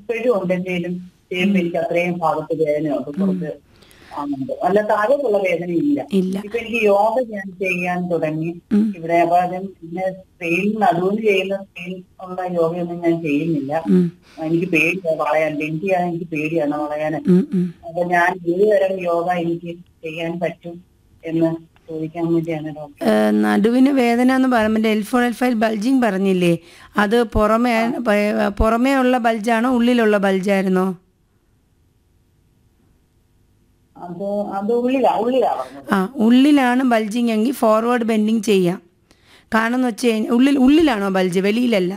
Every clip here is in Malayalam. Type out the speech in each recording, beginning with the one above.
ഇപ്പോഴും ഉണ്ട് എന്തെങ്കിലും ചെയ്യുമ്പോ എനിക്ക് അത്രയും ഭാഗത്ത് വേദനയുണ്ട് കുറച്ച് ആണുണ്ട് അല്ല താഴോട്ടുള്ള വേദന ഇല്ല ഇല്ല ഇപ്പൊ എനിക്ക് യോഗ ഞാൻ ചെയ്യാൻ തുടങ്ങി ഉം. ഇവിടെ അപ്പൊ ഞാൻ പിന്നെ സ്ക്രീൻ നടുവിന് ചെയ്യുന്ന സ്ക്രീൻ ഉള്ള യോഗയൊന്നും ഞാൻ ചെയ്യുന്നില്ല ഉം, എനിക്ക് പേടിയാണ് വളയാൻ ഡെങ്കിയാണ് എനിക്ക് പേടിയാണ് വളയാൻ ഉം, ഉം. അപ്പൊ ഞാൻ ഏത് തരം യോഗ എനിക്ക് ചെയ്യാൻ പറ്റും എന്ന് ചോദിക്കാൻ വേണ്ടിയാണ് ഡോക്ടർ ഏഹ് നടുവിന് വേദന എന്ന് പറയുമ്പോൾ L four L five bulging പറഞ്ഞില്ലേ അത് പുറമേ പ- പുറമേ ഉള്ള ബൾജാണോ ഉള്ളിലുള്ള ബൾജായിരുന്നോ അത് അത് ഉള്ളിലാ ഉള്ളിലാ പറഞ്ഞത് ആ ഉള്ളിലാണ് ബൾജിങ് എങ്കിൽ ഫോർവേഡ് ബെൻഡിങ് ചെയ്യാം കാരണം എന്ന് വെച്ച് കഴിഞ്ഞാൽ ഉള്ളിൽ ഉള്ളിലാണോ ബൾജ് വെളിയിലല്ല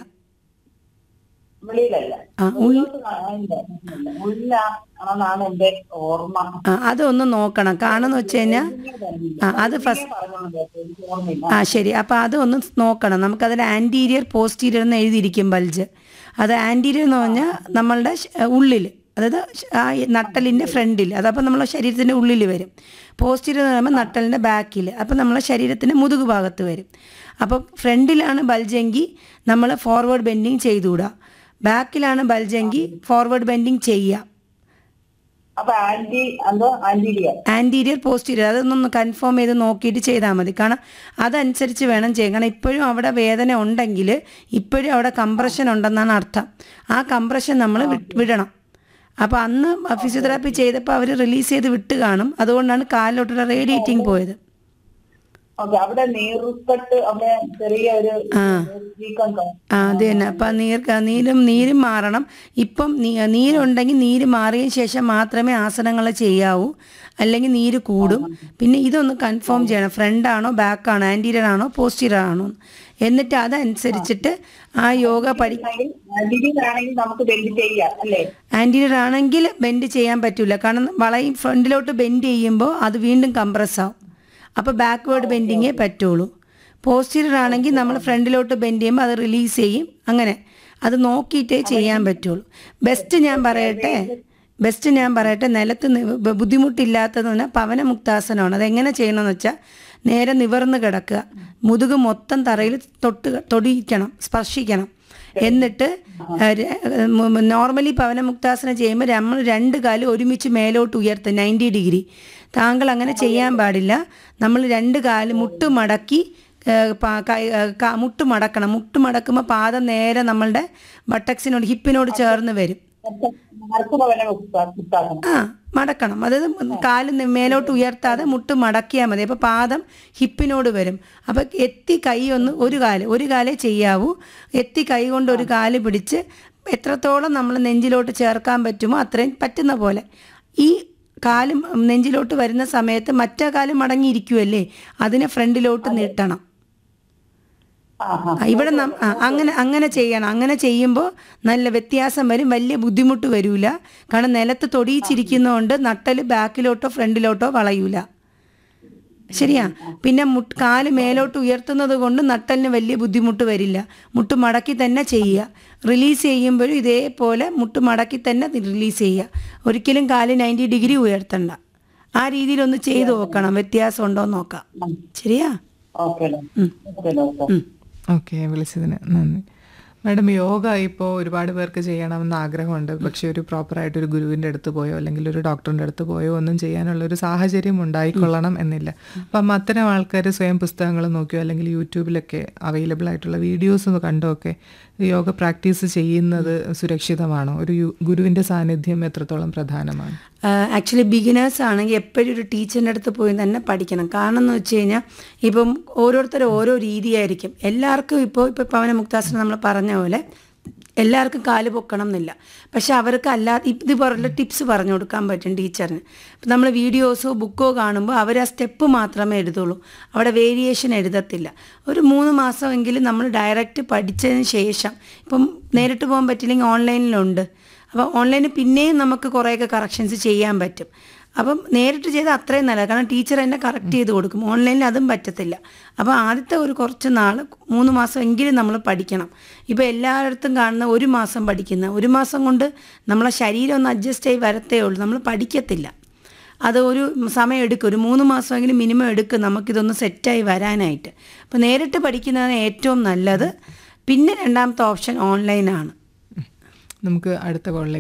വെളിയിലല്ല ആ ഉള്ളിൽ ഉള്ളിലോട്ട് കാ- ഇല്ല, ഇല്ല. ഉള്ളിലാണെന്നാണ് എന്റെ ഓർമ്മ ആ അതൊന്ന് നോക്കണം കാരണം എന്ന് വെച്ച് കഴിഞ്ഞാൽ ആ അത് ഫസ്റ്റ് പറഞ്ഞോളൂ ഡോക്ടർ, എനിക്ക് ഓർമ്മയില്ല ആ ശരി അപ്പോൾ അതൊന്ന് നോക്കണം നമുക്കതിൽ ആൻറ്റീരിയർ പോസ്റ്റീരിയർ എന്ന് എഴുതിയിരിക്കും ബൾജ് അത് ആൻറ്റീരിയർ എന്ന് പറഞ്ഞാൽ നമ്മളുടെ ഉള്ളിൽ അതായത് ശ- ആ നട്ടലിൻ്റെ ഫ്രണ്ടിൽ അതപ്പോൾ നമ്മളെ ശരീരത്തിൻ്റെ ഉള്ളിൽ വരും പോസ്റ്റീരിയർ എന്ന് പറയുമ്പോൾ നട്ടലിൻ്റെ ബാക്കിൽ അപ്പോൾ നമ്മളെ ശരീരത്തിൻ്റെ മുതുകു ഭാഗത്ത് വരും അപ്പോൾ ഫ്രണ്ടിലാണ് ബൾജെങ്കിൽ നമ്മൾ ഫോർവേഡ് ബെൻഡിങ് ചെയ്തുകൂടാ ബാക്കിലാണ് ബൾജെങ്കിൽ ഫോർവേഡ് ബെൻഡിങ് ചെയ്യാം അപ്പൊ ആന്റി എന്തോ ആന്റീരിയർ ആൻറ്റീരിയർ പോസ്റ്റീരിയർ അതൊന്നൊന്ന് കൺഫേം ചെയ്ത് നോക്കിയിട്ട് ചെയ്താൽ മതി കാരണം അതനുസരിച്ച് വേണം ചെയ്യാൻ കാരണം ഇപ്പോഴും അവിടെ വേദന ഉണ്ടെങ്കിൽ ഇപ്പോഴും അവിടെ കംപ്രഷൻ ഉണ്ടെന്നാണ് അർത്ഥം ആ കംപ്രഷൻ നമ്മൾ വിടണം അപ്പോൾ അന്ന് ഫിസിയോതെറാപ്പി ചെയ്തപ്പോൾ അവർ റിലീസ് ചെയ്ത് വിട്ട് കാണും അതുകൊണ്ടാണ് കാലിലോട്ടുള്ള റേഡിയേറ്റിംഗ് പോയത് ഓക്കെ അവിടെ നീർക്കെട്ട് അവിടെ ചെറിയ ഒരു വീക്കം കാണും. ആ അത് തന്നെ അപ്പം നീർ നീരും നീരും മാറണം ഇപ്പം നീ- നീരുണ്ടെങ്കിൽ നീര് മാറിയ ശേഷം മാത്രമേ ആസനങ്ങൾ ചെയ്യാവൂ അല്ലെങ്കിൽ നീര് കൂടും പിന്നെ ഇതൊന്ന് കൺഫേം ചെയ്യണം ഫ്രണ്ടാണോ ബാക്കാണോ ആൻറ്റീരിയർ ആണോ പോസ്റ്റീരിയർ ആണോ എന്ന്. എന്നിട്ട് അതനുസരിച്ചിട്ട് ആ യോഗ പഠി ആന്റീരിയർ ആണെങ്കിൽ നമുക്ക് ബെൻഡ് ചെയ്യാം അല്ലേ ആൻറ്റീരിയർ ആണെങ്കിൽ ബെൻഡ് ചെയ്യാൻ പറ്റില്ല കാരണം വളയും ഫ്രണ്ടിലോട്ട് ബെൻഡ് ചെയ്യുമ്പോൾ അത് വീണ്ടും കംപ്രസ് ആവും അപ്പോൾ ബാക്ക്വേർഡ് ബെൻഡിങ്ങേ പറ്റുള്ളൂ പോസ്റ്റീരിയർ ആണെങ്കിൽ നമ്മൾ ഫ്രണ്ടിലോട്ട് ബെൻഡ് ചെയ്യുമ്പോൾ അത് റിലീസ് ചെയ്യും അങ്ങനെ അത് നോക്കിയിട്ടേ ചെയ്യാൻ പറ്റുള്ളൂ ബെസ്റ്റ് ഞാൻ പറയട്ടെ ബെസ്റ്റ് ഞാൻ പറയട്ടെ നിലത്ത് നി- ബ- ബുദ്ധിമുട്ടില്ലാത്തതെന്ന് പറഞ്ഞാൽ പവനമുക്താസനമാണ് അതെങ്ങനെ ചെയ്യണമെന്ന് വെച്ചാൽ നേരെ നിവർന്ന് കിടക്കുക മുതുക് മൊത്തം തറയിൽ തൊട്ട് തൊടിയിക്കണം സ്പർശിക്കണം എന്നിട്ട് നോർമലി പവനമുക്താസനം ചെയ്യുമ്പോൾ നമ്മൾ രണ്ട് കാലും ഒരുമിച്ച് മേലോട്ട് ഉയർത്തും നയൻറ്റി ഡിഗ്രി താങ്കൾ അങ്ങനെ ചെയ്യാൻ പാടില്ല നമ്മൾ രണ്ട് കാല് മുട്ട് മടക്കി ഏഹ്, പാ- കൈ- ഏഹ്, കാ- മുട്ട് മടക്കണം മുട്ട് മടക്കുമ്പോൾ പാദം നേരെ നമ്മളുടെ ബട്ടക്സിനോട് ഹിപ്പിനോട് ചേർന്ന് വരും മറക്കുപവന ഉത്താസനം ആ മടക്കണം അതായത് കാല് നി- മേലോട്ട് ഉയർത്താതെ മുട്ട് മടക്കിയാൽ മതി അപ്പോൾ പാദം ഹിപ്പിനോട് വരും അപ്പോൾ എത്തി കൈ ഒന്ന് ഒരു കാല് ഒരു കാലേ ചെയ്യാവൂ എത്തി കൈ കൊണ്ട് ഒരു കാല് പിടിച്ച് എത്രത്തോളം നമ്മൾ നെഞ്ചിലോട്ട് ചേർക്കാൻ പറ്റുമോ അത്രയും പറ്റുന്ന പോലെ ഈ കാലും നെഞ്ചിലോട്ട് വരുന്ന സമയത്ത് മറ്റേ കാലും മടങ്ങിയിരിക്കുമല്ലേ അതിനെ ഫ്രണ്ടിലോട്ട് നീട്ടണം ആഹാ ആ, ഇവിടെ നം- ആ, അങ്ങനെ അങ്ങനെ ചെയ്യണം അങ്ങനെ ചെയ്യുമ്പോൾ നല്ല വ്യത്യാസം വരും വലിയ ബുദ്ധിമുട്ട് വരില്ല കാരണം നിലത്ത് തൊടിയിച്ചിരിക്കുന്നതുകൊണ്ട് നട്ടൽ ബാക്കിലോട്ടോ ഫ്രണ്ടിലോട്ടോ വളയൂല ശരിയാ പിന്നെ മുട്ട് കാല് മേലോട്ട് ഉയർത്തുന്നത് കൊണ്ട് നട്ടലിന് വലിയ ബുദ്ധിമുട്ട് വരില്ല മുട്ട് മടക്കി തന്നെ ചെയ്യുക റിലീസ് ചെയ്യുമ്പോഴും ഇതേപോലെ മുട്ട് മടക്കി തന്നെ റിലീസ് ചെയ്യുക ഒരിക്കലും കാല് നയൻറ്റി ഡിഗ്രി ഉയർത്തണ്ട ആ രീതിയിലൊന്ന് ചെയ്ത് നോക്കണം വ്യത്യാസം ഉണ്ടോ എന്ന് നോക്കാം ശരിയാ ഓക്കെ ഓക്കെ ഡോക്ടർ ഉം. ഓക്കെ വിളിച്ചതിന് നന്ദി മാഡം യോഗ ഇപ്പോൾ ഒരുപാട് പേർക്ക് ചെയ്യണമെന്ന് ആഗ്രഹമുണ്ട് പക്ഷെ ഒരു പ്രോപ്പറായിട്ട് ഒരു ഗുരുവിൻ്റെ അടുത്ത് പോയോ അല്ലെങ്കിൽ ഒരു ഡോക്ടറിൻ്റെ അടുത്ത് പോയോ ഒന്നും ചെയ്യാനുള്ള ഒരു സാഹചര്യം ഉണ്ടായിക്കൊള്ളണം എന്നില്ല അപ്പം അത്തരം ആൾക്കാർ സ്വയം പുസ്തകങ്ങൾ നോക്കിയോ അല്ലെങ്കിൽ യൂട്യൂബിലൊക്കെ അവൈലബിൾ ആയിട്ടുള്ള വീഡിയോസ് കണ്ടോ ഒക്കെ യോഗ പ്രാക്ടീസ് ചെയ്യുന്നത് സുരക്ഷിതമാണോ ഒരു യു- ഗുരുവിൻ്റെ സാന്നിധ്യം എത്രത്തോളം പ്രധാനമാണ് ആക്ച്വലി ബിഗിനേഴ്സ് ആണെങ്കിൽ എപ്പോഴും ഒരു ടീച്ചറിൻ്റെ അടുത്ത് പോയി തന്നെ പഠിക്കണം കാരണം എന്ന് വെച്ച് കഴിഞ്ഞാൽ ഇപ്പം ഓരോരുത്തരും ഓരോ രീതിയായിരിക്കും എല്ലാവർക്കും ഇപ്പോൾ ഇപ്പോൾ പവന മുക്താസനം നമ്മൾ പറഞ്ഞ പോലെ എല്ലാവർക്കും കാല് പൊക്കണം എന്നില്ല പക്ഷെ അവർക്ക് അല്ലാതെ ഇതുപോലുള്ള ടിപ്സ് പറഞ്ഞു കൊടുക്കാൻ പറ്റും ടീച്ചറിന് ഇപ്പം നമ്മൾ വീഡിയോസോ ബുക്കോ കാണുമ്പോൾ അവർ ആ സ്റ്റെപ്പ് മാത്രമേ എഴുതുള്ളൂ അവിടെ വേരിയേഷൻ എഴുതത്തില്ല ഒരു മൂന്ന് മാസമെങ്കിലും നമ്മൾ ഡയറക്റ്റ് പഠിച്ചതിന് ശേഷം ഇപ്പം നേരിട്ട് പോകാൻ പറ്റില്ലെങ്കിൽ ഓൺലൈനിലുണ്ട് അപ്പോൾ ഓൺലൈനിൽ പിന്നെയും നമുക്ക് കുറേയൊക്കെ കറക്ഷൻസ് ചെയ്യാൻ പറ്റും അപ്പം നേരിട്ട് ചെയ്താൽ അത്രയും നല്ലത് കാരണം ടീച്ചർ എന്നെ കറക്റ്റ് ചെയ്ത് കൊടുക്കും ഓൺലൈനിൽ അതും പറ്റത്തില്ല അപ്പോൾ ആദ്യത്തെ ഒരു കുറച്ച് നാൾ മൂന്ന് മാസം എങ്കിലും നമ്മൾ പഠിക്കണം ഇപ്പോൾ എല്ലായിടത്തും കാണുന്ന ഒരു മാസം പഠിക്കുന്ന ഒരു മാസം കൊണ്ട് നമ്മളെ ശരീരം ഒന്ന് അഡ്ജസ്റ്റ് ആയി വരത്തേ ഉള്ളൂ നമ്മൾ പഠിക്കത്തില്ല അത് ഒരു സമയം എടുക്കും ഒരു മൂന്ന് മാസമെങ്കിലും മിനിമം എടുക്കും നമുക്കിതൊന്ന് സെറ്റായി വരാനായിട്ട് അപ്പോൾ നേരിട്ട് പഠിക്കുന്നതാണ് ഏറ്റവും നല്ലത് പിന്നെ രണ്ടാമത്തെ ഓപ്ഷൻ ഓൺലൈനാണ് നമുക്ക് അടുത്ത കോളിലേക്ക്